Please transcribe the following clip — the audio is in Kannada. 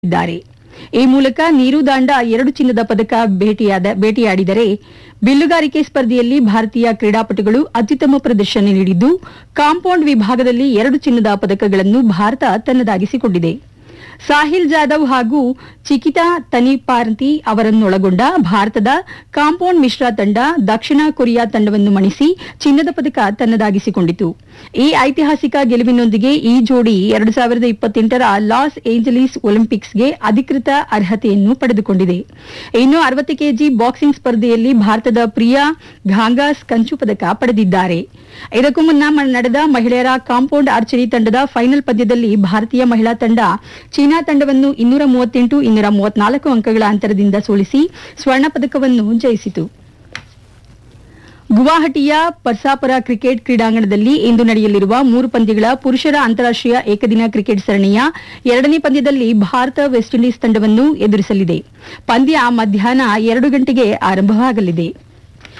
ಇದ್ದಾರೆ ಈ ಮೂಲಕ ನೀರು ದಾಂಡ ಎರಡು ಚಿನ್ನದ ಪದಕ ಭೇಟಿಯಾದ ಭೇಟಿಯಾಡಿದರೆ ಬಿಲ್ಲುಗಾರಿಕೆ ಸ್ಪರ್ಧೆಯಲ್ಲಿ ಭಾರತೀಯ ಕ್ರೀಡಾಪಟುಗಳು ಅತ್ಯುತ್ತಮ ಪ್ರದರ್ಶನ ನೀಡಿದ್ದು ಕಾಂಪೌಂಡ್ ವಿಭಾಗದಲ್ಲಿ ಎರಡು ಚಿನ್ನದ ಪದಕಗಳನ್ನು ಭಾರತ ತನ್ನದಾಗಿಸಿಕೊಂಡಿದೆ ಸಾಹಿಲ್ ಜಾಧವ್ ಹಾಗೂ ಚಿಕಿತಾ ತನಿಪಾರ್ತಿ ಅವರನ್ನೊಳಗೊಂಡ ಭಾರತದ ಕಾಂಪೌಂಡ್ ಮಿಶ್ರ ತಂಡ ದಕ್ಷಿಣ ಕೊರಿಯಾ ತಂಡವನ್ನು ಮಣಿಸಿ ಚಿನ್ನದ ಪದಕ ತನ್ನದಾಗಿಸಿಕೊಂಡಿತು ಈ ಐತಿಹಾಸಿಕ ಗೆಲುವಿನೊಂದಿಗೆ ಈ ಜೋಡಿ ಎರಡು ಸಾವಿರದ ಇಪ್ಪತ್ತೆಂಟರ ಲಾಸ್ ಏಂಜಲೀಸ್ ಒಲಿಂಪಿಕ್ಸ್ಗೆ ಅಧಿಕೃತ ಅರ್ಹತೆಯನ್ನು ಪಡೆದುಕೊಂಡಿದೆ ಇನ್ನು ಅರವತ್ತು ಕೆಜಿ ಬಾಕ್ಸಿಂಗ್ ಸ್ಪರ್ಧೆಯಲ್ಲಿ ಭಾರತದ ಪ್ರಿಯಾ ಘಾಂಗಾಸ್ ಕಂಚು ಪದಕ ಪಡೆದಿದ್ದಾರೆ ಇದಕ್ಕೂ ಮುನ್ನ ಮ- ನಡೆದ ಮಹಿಳೆಯರ ಕಾಂಪೌಂಡ್ ಆರ್ಚರಿ ತಂಡದ ಫೈನಲ್ ಪಂದ್ಯದಲ್ಲಿ ಭಾರತೀಯ ಮಹಿಳಾ ತಂಡ ಚೀನಾ ತಂಡವನ್ನು ಇನ್ನೂರ ಮೂವತ್ತೆಂಟು ಇನ್ನೂರ ಮೂವತ್ನಾಲ್ಕು ಅಂಕಗಳ ಅಂತರದಿಂದ ಸೋಲಿಸಿ ಸ್ವರ್ಣ ಪದಕವನ್ನು ಜಯಿಸಿತು ಗುವಾಹಟಿಯ ಪರ್ಸಾಪರ ಕ್ರಿಕೆಟ್ ಕ್ರೀಡಾಂಗಣದಲ್ಲಿ ಇಂದು ನಡೆಯಲಿರುವ ಮೂರು ಪಂದ್ಯಗಳ ಪುರುಷರ ಅಂತಾರಾಷ್ಟೀಯ ಏಕದಿನ ಕ್ರಿಕೆಟ್ ಸರಣಿಯ ಎರಡನೇ ಪಂದ್ಯದಲ್ಲಿ ಭಾರತ ವೆಸ್ಟ್ ಇಂಡೀಸ್ ತಂಡವನ್ನು ಎದುರಿಸಲಿದೆ ಪಂದ್ಯ ಮಧ್ಯಾಹ್ನ ಎರಡು ಗಂಟೆಗೆ ಆರಂಭವಾಗಲಿದೆ